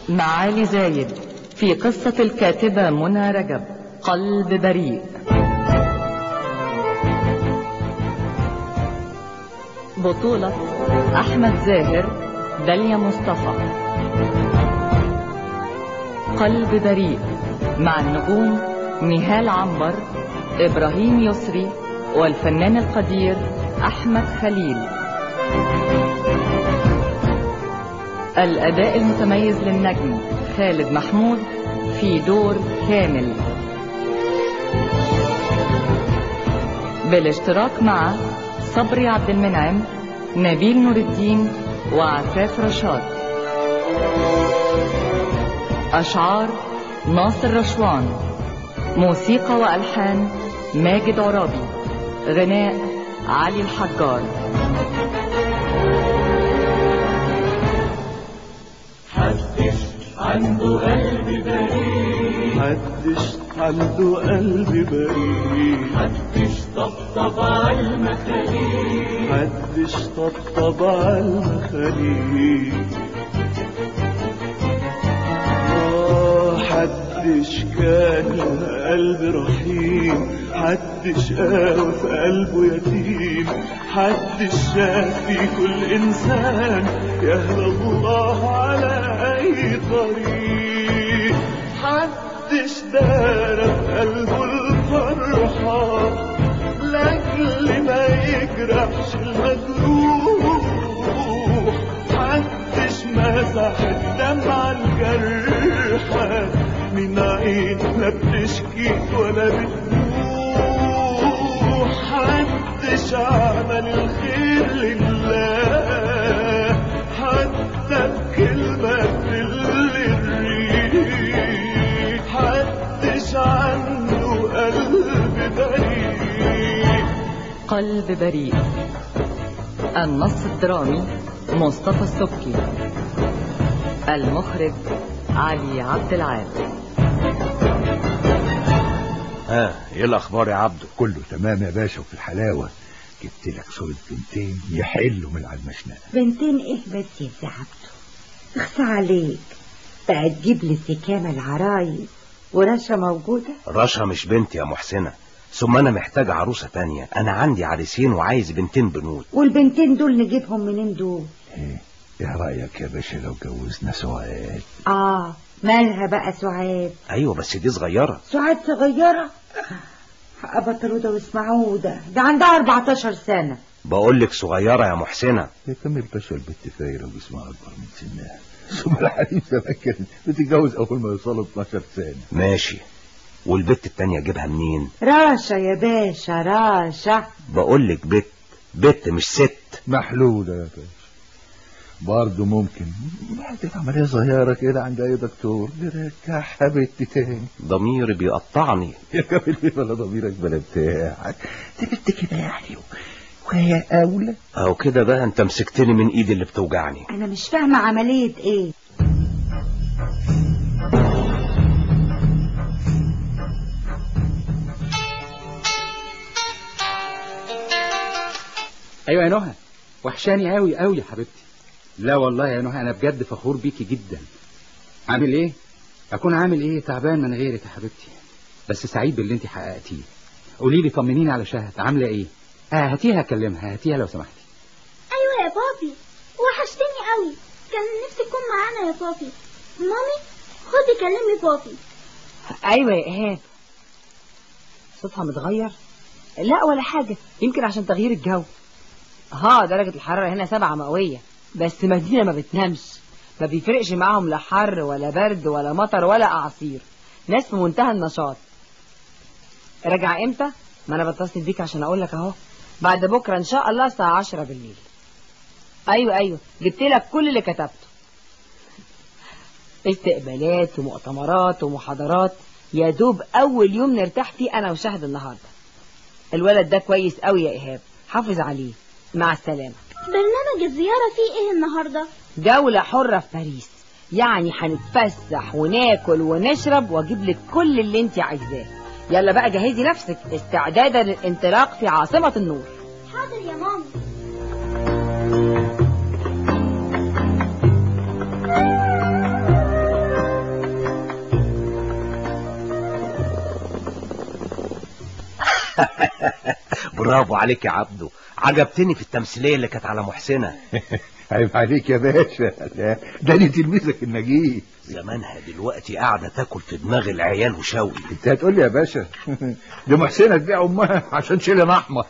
معالي زايد في قصة الكاتبة منى رجب قلب بريء بطولة أحمد زاهر داليا مصطفى قلب بريء مع النجوم نهال عنبر إبراهيم يسري والفنان القدير أحمد خليل الأداء المتميز للنجم خالد محمود في دور كامل بالاشتراك مع صبري عبد المنعم نبيل نور الدين وعفاف رشاد أشعار ناصر رشوان موسيقى وألحان ماجد عرابي غناء علي الحجار حدش عنده قلب بريء محدش عنده قلب بريء حدش طبطب على المخاليق محدش طبطب على المخاليق آه، حدش كان له قلب رحيم حدش قاوى في قلبه يتيم حدش شاف في كل انسان يهدى الله على اي طريق حدش دار في قلبه الفرحة لاجل ما يجرحش المجروح محدش مسح الدمعة الجرحى من عين لا بتشكي ولا بتبوح محدش عمل الخير لله حتى بكلمة تدل الريح محدش عنده قلب بريء قلب بريء النص الدرامي مصطفى السبكي المخرج علي عبد العال ها ايه الاخبار يا عبده كله تمام يا باشا وفي الحلاوة جبت لك صورة بنتين يحلوا من على المشنقة بنتين ايه بس يا سي عبده اخفى عليك بقى تجيب لي سكامة العرايس ورشا موجودة رشا مش بنتي يا محسنة ثم انا محتاج عروسة تانية انا عندي عريسين وعايز بنتين بنود والبنتين دول نجيبهم منين دول ايه ايه رأيك يا باشا لو جوزنا سعاد اه مالها بقى سعاد ايوه بس دي صغيرة سعاد صغيرة أبطلودة واسمعودة ده عندها 14 سنة بقول لك صغيرة يا محسنة يا كامل باشا البت فايرة وجسمها أكبر من سنها ثم الحريم زمان كانت بتتجوز أول ما يوصلوا 12 سنة ماشي والبت التانية اجيبها منين راشا يا باشا راشا بقول لك بت بت مش ست محلولة يا باشا برضه ممكن بعد عملية صغيرة كده عند أي دكتور نرجعها بنت تاني ضميري بيقطعني يا كامل إيه بلا ضميرك بلا بتاعك دي بنت كده يعني وهي أولى اهو كده بقى انت مسكتني من ايدي اللي بتوجعني أنا مش فاهمة عملية إيه ايوه يا نهى وحشاني قوي قوي يا حبيبتي لا والله يا نهى انا بجد فخور بيكي جدا عامل ايه اكون عامل ايه تعبان من غيرك يا حبيبتي بس سعيد باللي انت حققتيه قولي لي طمنيني على شهد عامله ايه اه هاتيها اكلمها هاتيها لو سمحتي ايوه يا بابي وحشتني قوي كان نفسي تكون معانا يا بابي مامي خدي كلمي بابي ايوه يا ايهاب صوتها متغير لا ولا حاجة يمكن عشان تغيير الجو ها درجة الحرارة هنا سبعة مئوية بس مدينة ما بتنامش ما بيفرقش معاهم لا حر ولا برد ولا مطر ولا أعاصير ناس في منتهى النشاط راجع امتى ما انا بتصل بيك عشان اقول لك اهو بعد بكرة ان شاء الله الساعة عشرة بالليل ايوه ايوه جبت لك كل اللي كتبته استقبالات ومؤتمرات ومحاضرات يا دوب اول يوم نرتاح فيه انا وشهد النهارده الولد ده كويس قوي يا ايهاب حافظ عليه مع السلامه برنامج الزيارة فيه ايه النهاردة جولة حرة في باريس يعني هنتفسح وناكل ونشرب واجيب لك كل اللي انت عايزاه يلا بقى جهزي نفسك استعدادا للانطلاق في عاصمة النور حاضر يا مامي برافو عليك يا عبدو عجبتني في التمثيليه اللي كانت على محسنه عيب عليك يا باشا لا، ده دي تلميذك النجيب زمانها دلوقتي قاعده تاكل في دماغ العيال وشوقي انت هتقول لي يا باشا دي محسنه تبيع امها عشان شيلن احمر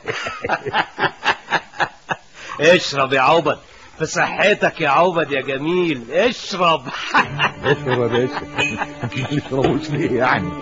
اشرب يا عبد في صحتك يا عبد يا جميل اشرب اشرب يا باشا ما تشربوش ليه يعني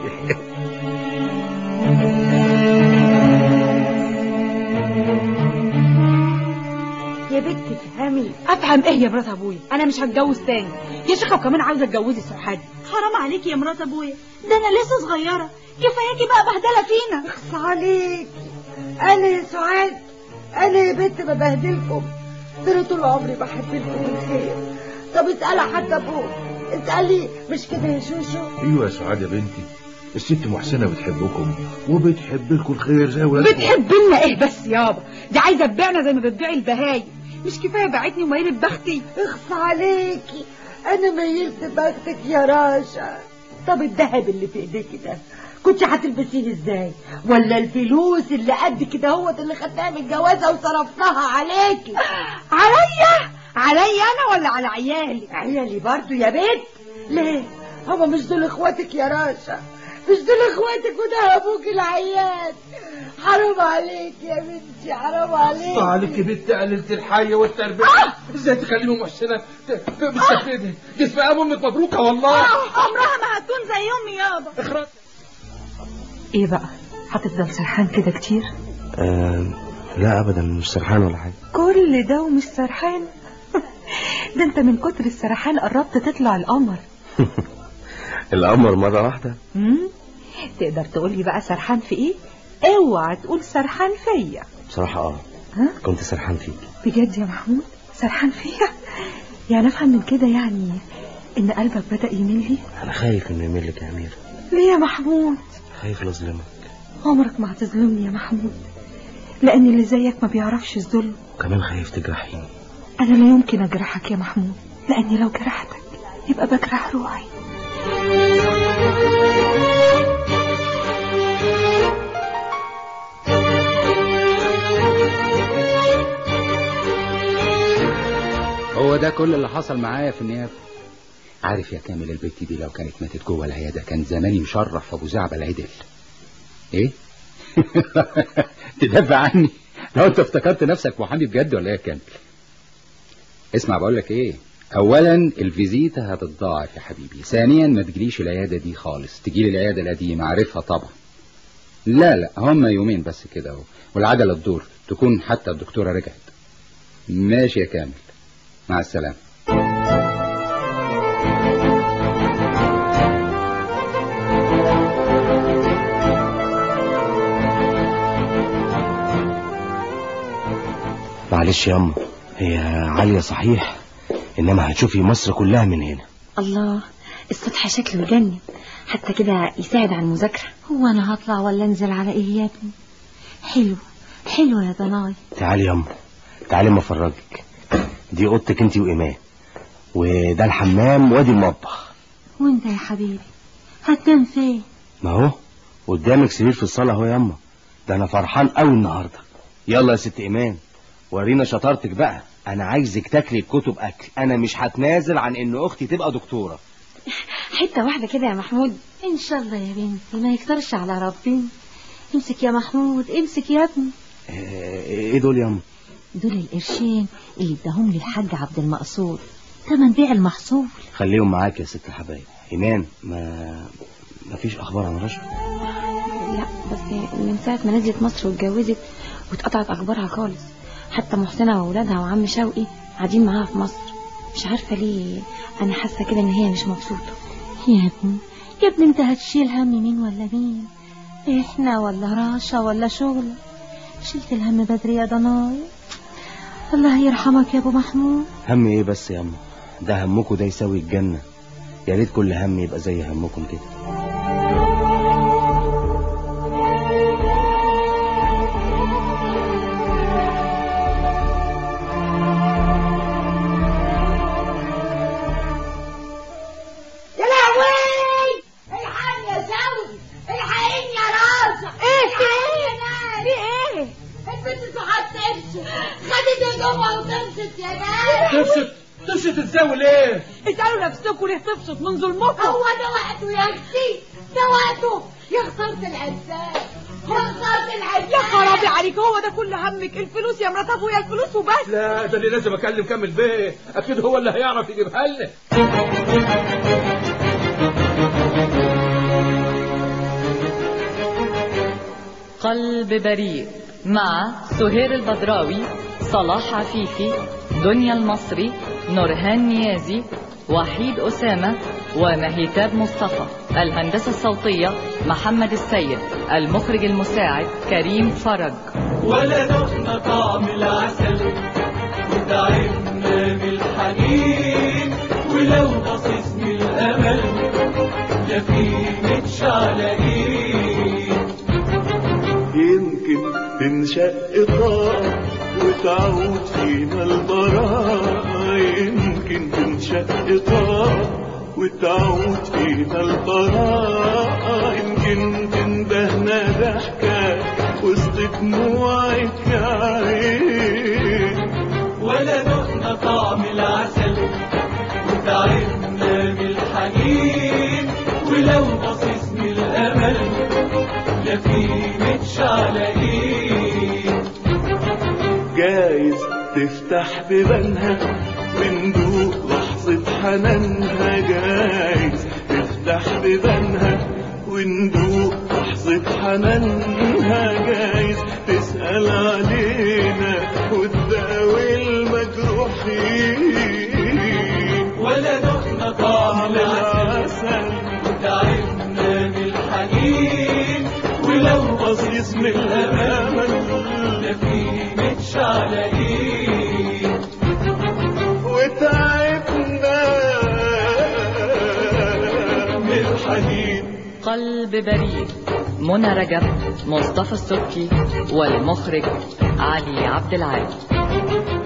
يا بنت افهمي افهم ايه يا مرات ابويا انا مش هتجوز تاني يا شيخه وكمان عاوزه اتجوزي سعاد حرام عليكي يا مرات ابويا ده انا لسه صغيره كفاياكي بقى بهدله فينا اخص عليك انا يا سعاد انا يا بنت ببهدلكم ده انا طول عمري بحب لكم الخير طب اسالها حتى ابوك اسالي مش كده يا شوشو ايوه يا سعاد يا بنتي الست محسنه بتحبكم وبتحب لكم الخير زي ولادكم بتحب لنا ايه بس يابا دي عايزه تبيعنا زي ما بتبيع البهايم مش كفايه باعتني وميلت بختي اخص عليكي انا ميلت بختك يا راشا طب الذهب اللي في ايديكي ده كنت هتلبسيه ازاي ولا الفلوس اللي قد كده هوت اللي خدتها من الجوازه وصرفتها عليكي عليا عليا انا ولا على عيالي عيالي برضو يا بنت ليه هما مش دول اخواتك يا راشا مش دول اخواتك وده ابوك العيان حرام عليك يا بنتي حرام عليك عليك يا بنت قللة الحي والتربية ازاي تكلمي محسنة ت- بالشكل ده دي اسمها امك مبروكة والله عمرها ما هتكون زي امي يابا ايه بقى هتفضل سرحان كده كتير لا ابدا مش سرحان ولا حاجه كل ده ومش سرحان ده انت من كتر السرحان قربت تطلع القمر القمر مره واحده مم؟ تقدر تقولي بقى سرحان في ايه اوعى تقول سرحان فيا بصراحه اه ها كنت سرحان فيك بجد يا محمود سرحان فيا يعني افهم من كده يعني ان قلبك بدأ يميل لي انا خايف انه يميل لك يا امير ليه يا محمود خايف لا اظلمك عمرك ما هتظلمني يا محمود لان اللي زيك ما بيعرفش الظلم وكمان خايف تجرحيني انا لا يمكن اجرحك يا محمود لاني لو جرحتك يبقى بجرح روحي هو ده كل اللي حصل معايا في النيابة عارف يا كامل البت دي لو كانت ماتت جوه العيادة كان زماني مشرف ابو زعبل عدل ايه تدافع عني لو انت افتكرت نفسك محامي بجد ولا ايه يا كامل اسمع بقول لك ايه اولا الفيزيتا هتتضاعف يا حبيبي ثانيا ما تجيليش العياده دي خالص تجيلي العياده القديمه عارفها طبعا لا لا هم يومين بس كده اهو والعاده للدور تكون حتى الدكتوره رجعت ماشي يا كامل مع السلامه معلش يا اما هي عاليه صحيح انما هتشوفي مصر كلها من هنا الله السطح شكله يجنن حتى كده يساعد على المذاكرة هو أنا هطلع ولا أنزل على إيه يا ابني حلو حلو يا ضناي تعالي يا اما تعالي اما افرجك دي اوضتك انت وايمان وده الحمام وادي المطبخ وانت يا حبيبي هتنام فين ما هو قدامك سرير في الصاله اهو يا اما ده انا فرحان قوي النهارده يلا يا ست ايمان ورينا شطارتك بقى انا عايزك تاكلي الكتب اكل انا مش هتنازل عن ان اختي تبقى دكتوره حتة واحدة كده يا محمود إن شاء الله يا بنتي ما يكترش على ربنا امسك يا محمود امسك يا ابني آه، ايه دول يا اما دول القرشين اللي اداهم لي الحاج عبد المقصود تمن بيع المحصول خليهم معاك يا ست الحبايب ايمان ما ما فيش اخبار عن رشا لا بس من ساعة ما نزلت مصر واتجوزت واتقطعت أخبارها خالص حتى محسنة وأولادها وعم شوقي قاعدين معاها في مصر مش عارفة ليه أنا حاسة كده إن هي مش مبسوطة يا ابني يا ابني أنت هتشيل هم مين ولا مين إحنا ولا راشا ولا شغل شلت الهم بدري يا ضناي الله يرحمك يا أبو محمود هم ايه بس يا اما ده همكم ده يساوي الجنه يا ريت كل هم يبقى زي همكم كده يا لهوي الحقني يا شوقي الحقيني يا راشا ايه في ايه بتتزاول ليه اسألوا نفسكم ليه تبسط من ظلمكم هو ده وقته يا اختي ده وقته يا خسارة العزاب يا خسارة العزاب يا خرابي عليك هو ده كل همك الفلوس يا مرات ابويا الفلوس وبس لا ده اللي لازم اكلم كامل بيه اكيد هو اللي هيعرف يجيبها لنا قلب بريء مع سهير البدراوي صلاح عفيفي دنيا المصري نورهان نيازي وحيد أسامة ومهيتاب مصطفى الهندسة الصوتية محمد السيد المخرج المساعد كريم فرج ولا دقنا طعم العسل وتعبنا بالحنين ولو بصيص من الامل لا في متشعلقين يمكن تنشق طار وتعود فينا البراءة يمكن تنشق طار وتعود فينا البراءة يمكن تندهنا ضحكة وسط دموعك يا عين ولا دقنا طعم العسل وتعبنا بالحنين ولو بصيص من الامل لا في متشعلقين جايز تفتح بيبانها وندوق لحظة حنانها جايز تفتح بيبانها وندوق لحظة حنانها جايز تسأل علينا وتداوي المجروحين ولا دقنا طعم العسل وتعبنا بالحنين ولو بصيص من الامل لا في متشعلقين وتعبنا من الحنين قلب بريء منى رجب مصطفى السبكي والمخرج علي عبد العال